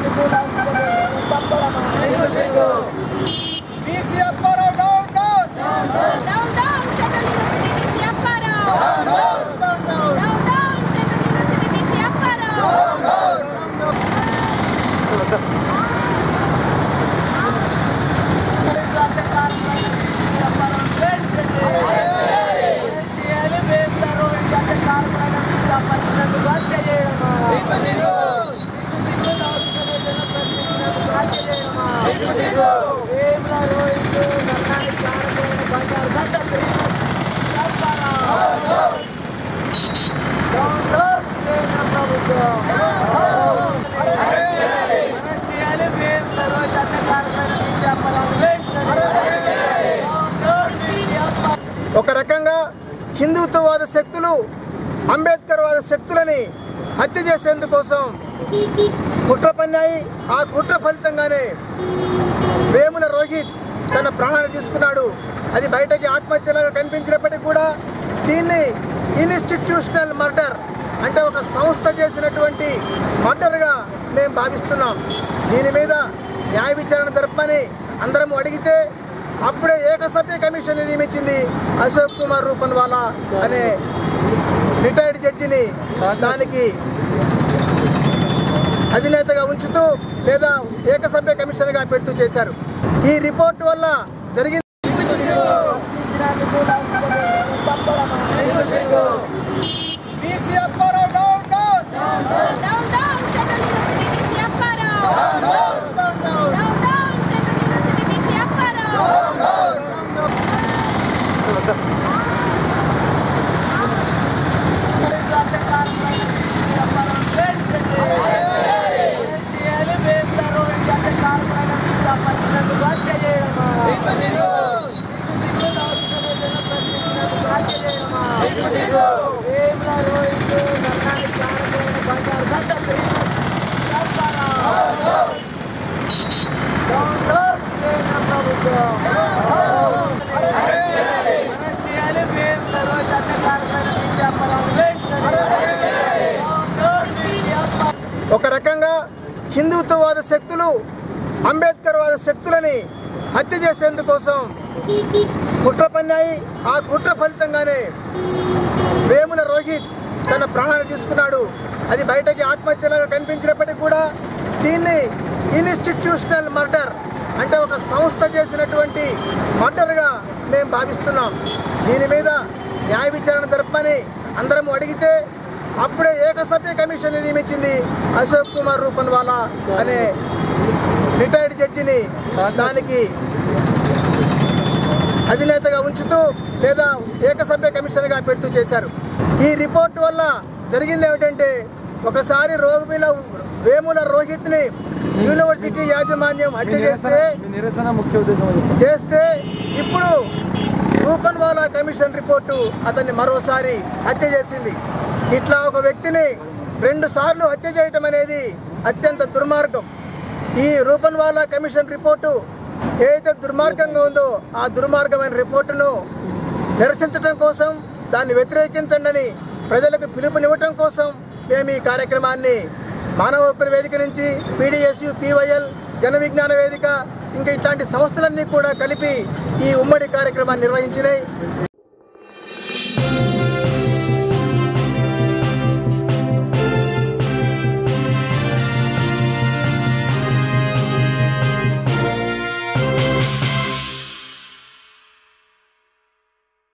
BC Apparao down down Down, down, Central University DC Apparao. Down down Down, down, Central University DC Apparao. ఒక రకంగా హిందుత్వవాద శక్తులు అంబేద్కర్ వాద శక్తులని హత్య చేసేందుకోసం కుట్ర పన్నాయి ఆ కుట్ర ఫలితంగానే వేముల రోహిత్ తన ప్రాణాలు తీసుకున్నాడు అది బయటకి ఆత్మహత్యలాగా కనిపించినప్పటికీ కూడా దీన్ని ఇన్స్టిట్యూషనల్ మర్డర్ అంటే ఒక సంస్థ చేసినటువంటి మర్డర్గా మేము భావిస్తున్నాం దీని మీద న్యాయ విచారణ జరపమని అందరం అడిగితే అప్పుడే ఏకసభ్య కమిషన్ నియమించింది అశోక్ కుమార్ రూపన్వాలా అనే రిటైర్డ్ జడ్జిని దానికి అధినేతగా ఉంచుతూ లేదా ఏకసభ్య కమిషన్గా పెట్టు చేశారు ఈ రిపోర్ట్ వల్ల జరిగిన BC Apparao down down Down, down, Central University DC Apparao. Down down Down, down, Central University DC Apparao. ఒక రకంగా హిందుత్వవాద శక్తులు అంబేద్కర్ వాద శక్తులని హత్య చేసేందుకోసం కుట్ర పన్నాయి ఆ కుట్ర ఫలితంగానే వేముల రోహిత్ తన ప్రాణాలు తీసుకున్నాడు అది బయటకి ఆత్మహత్యలాగా కనిపించినప్పటికీ కూడా దీన్ని ఇన్స్టిట్యూషనల్ మర్డర్ అంటే ఒక సంస్థ చేసినటువంటి మర్డర్గా మేము భావిస్తున్నాం దీని మీద న్యాయ విచారణ జరపమని అందరం అడిగితే అప్పుడే ఏకసభ్య కమిషన్ నియమించింది అశోక్ కుమార్ రూపన్వాలా అనే రిటైర్డ్ జడ్జిని దానికి అధినేతగా ఉంచుతూ లేదా ఏకసభ్య కమిషన్గా పెట్టు చేశారు ఈ రిపోర్ట్ వల్ల జరిగింది ఏమిటంటే ఒకసారి రోగిల వేముల రోహిత్ని యూనివర్సిటీ యాజమాన్యం హత్య చేస్తే నిరసన ముఖ్య ఉద్దేశం అది. చేస్తే ఇప్పుడు రూపన్వాలా కమిషన్ రిపోర్టు అతన్ని మరోసారి హత్య చేసింది ఇట్లా ఒక వ్యక్తిని రెండు సార్లు హత్య చేయటం అనేది అత్యంత దుర్మార్గం ఈ రూపన్వాలా కమిషన్ రిపోర్టు ఏదైతే దుర్మార్గంగా ఉందో ఆ దుర్మార్గమైన రిపోర్టును నిరసించడం కోసం దాన్ని వ్యతిరేకించండి ప్రజలకు పిలుపునివ్వటం కోసం మేము ఈ కార్యక్రమాన్ని మానవ హక్కుల వేదిక నుంచి పీడిఎస్యు పీవైఎల్ జన విజ్ఞాన వేదిక ఇంకా ఇట్లాంటి సంస్థలన్నీ కూడా కలిపి ఈ ఉమ్మడి కార్యక్రమాన్ని నిర్వహించినాయి